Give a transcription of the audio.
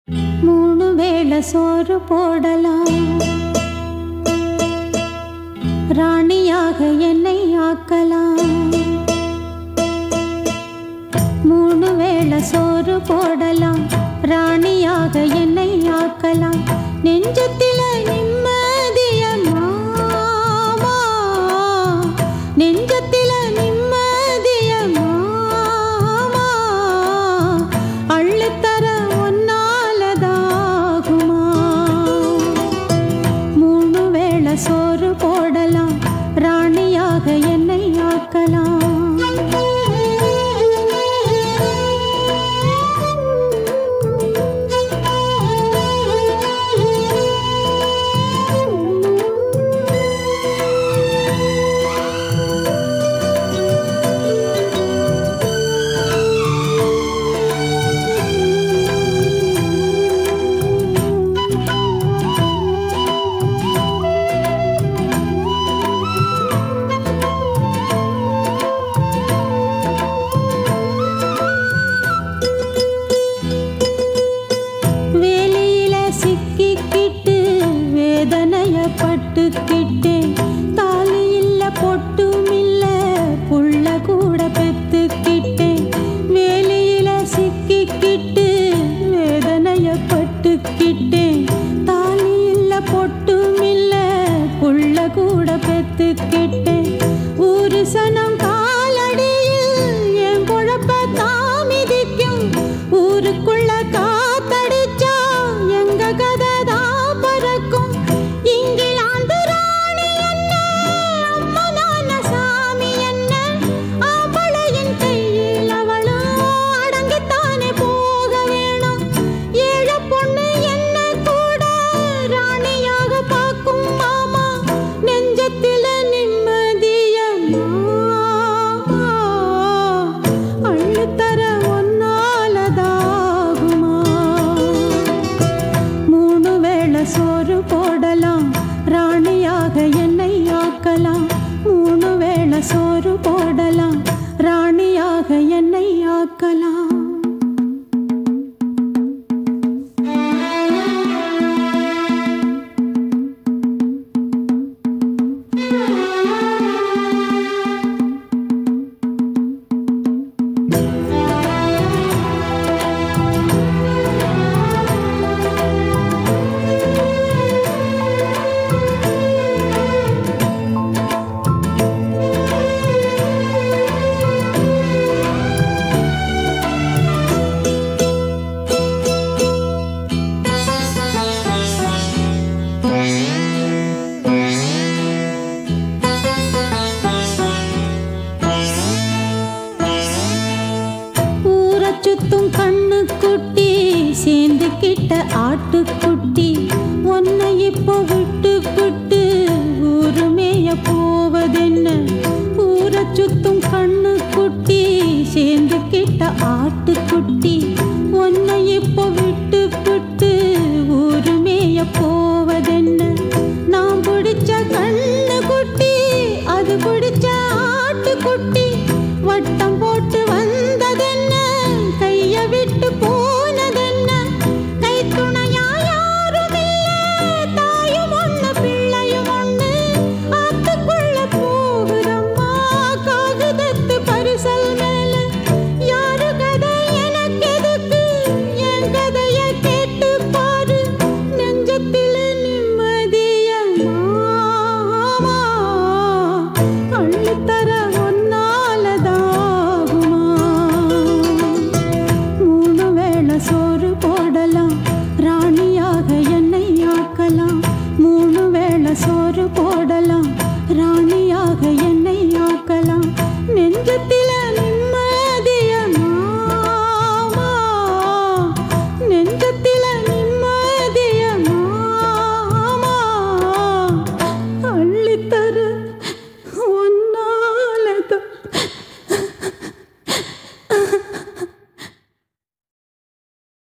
மூணு வேளை சோறு போடலாம் ராணியாக என்னை ஆக்கலாம் மூணு வேளை சோறு போடலாம் ராணியாக என்னை ஆக்கலாம் நெஞ்சத்தில நிம்மதிய மாமா நெஞ்சத்தில நிம்மதிய மாமா அள்ளித்தர ஒன்னாலதாகுமா மூணு வேளை சோறு போடலாம் ராணியாக என்னை வேலியில சிக்கிக்கிட்டு வேதனைய பட்டுக்கிட்டேன் தாலி இல்ல பொட்டும் இல்ல புள்ள கூட பெத்துக்கிட்டேன் வேலியில சிக்கிக்கிட்டு வேதனைய பட்டுக்கிட்டேன் தாலி இல்ல பொட்டும் இல்ல புள்ள கூட பெத்துக்கிட்டேன் ஒரு சனம் காலடியில் என் குழப்ப தாமிதிக்கும் ஊருக்குள்ள காத்தடிச்சா எங்க கதை தான் பறக்கும் இங்கிலாந்து ராணி என்ன அம்மனான சாமி என்ன அவளையின் கையில் அவளும் அடங்கித்தானே போக வேணும் ஏழ பொண்ணு என்ன கூட ராணியாக பார்க்கும் மாமா நெஞ்சத்தில நிம்மதிய மாமா அள்ளித்தர ஒன்னாலதாகுமா மூணு வேளை சோறு போடலாம் ராணியாக என்னை ஆக்கலாம் மூணு வேளை சோறு போடலாம் ராணியாக என்னை ஆக்கலாம் ஊரை சுத்தும் கண்ணு குட்டி சேர்ந்துக்கிட்ட ஆட்டுக்குட்டி உன்னை இப்போ விட்டு விட்டு ஊருமேய போவதென்ன ஊரை சுத்தும் கண்ணு குட்டி சேர்ந்துக்கிட்ட ஆட்டுக்குட்டி